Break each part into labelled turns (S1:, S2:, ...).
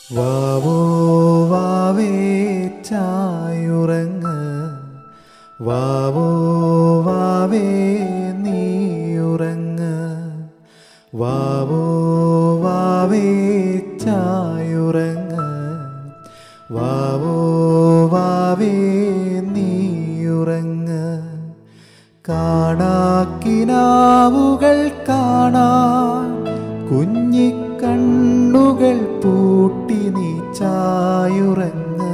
S1: വാവോ വാവേ ചായുറങ്ങ് വാവോ വാവേ നീയുറങ്ങ് വാവോ വാവേ ചായുറങ്ങ് വാവോ വാവേ നീയുറങ്ങ് കാണാക്കിനാവുകൾ കാണാൻ കുഞ്ഞിക്കണ്ണുകൾ പൂട്ടി നീ ചായുറങ്ങ്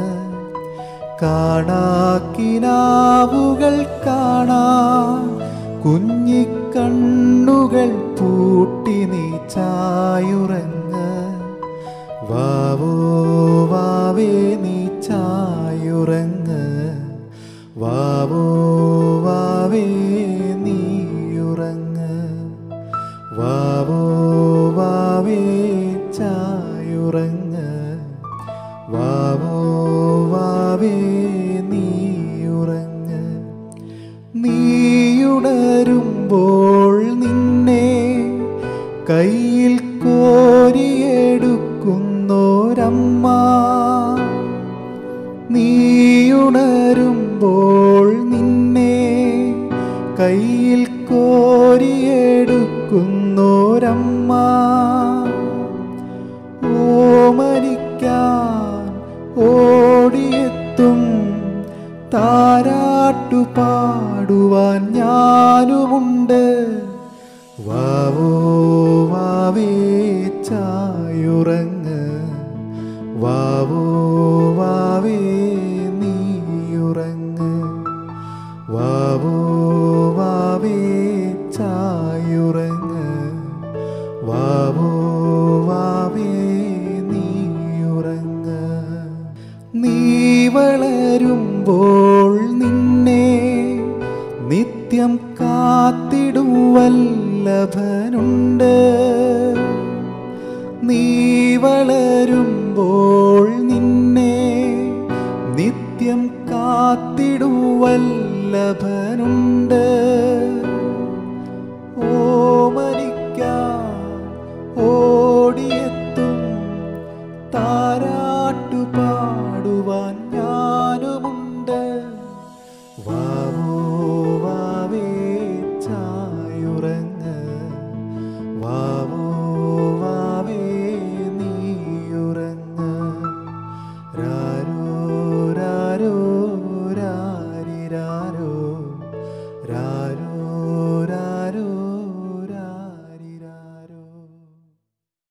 S1: കാണാക്കിനാവുകൾ കാണാൻ കുഞ്ഞിക്കണ്ണുകൾ പൂട്ടി നീ ചായുറങ്ങ് വാവോ വാവേ നീ ചായുറങ്ങ് വാവോ വാവേ നീയുറങ്ങ് വാവോ വാവേ ചായുറങ്ങ് വാവോ വാവേ നീയുറങ്ങ് നീയുണരുമ്പോൾ നിന്നെ കയ്യിൽ കോരിയെടുക്കുന്നോരമ്മ നീയുണരുമ്പോൾ നിന്നെ കയ്യിൽ കോരിയെടുക്കുന്നോരമ്മ ഓമനിക്കാൻ ഓടിയെത്തും താരാട്ടു പാടുവാൻ ഞാനുമുണ്ട് വാവോ വാവേ ചായുറങ്ങ് വാവോ വാവേ നീയുറങ്ങ് വാവോ വാവേ ചായുറങ്ങ് വാവോ വാവേ നീയുറങ്ങ് നീ വളരുമ്പോൾ നിന്നെ നിത്യം കാത്തിടും വല്ലഭനുണ്ട് നീ വളരുമ്പോൾ നിന്നെ നിത്യം കാത്തിടും വല്ലഭനുണ്ട് ഓമനിക്കാൻ ഓടിയെത്തും താരാട്ടു പാടുവാൻ ഞാനുമുണ്ട് വാവോ വാവേ ചായുറങ്ങ് വാവോ വാവേ നീയുറങ്ങ് രാരോ രാരോ രാരിരാരോ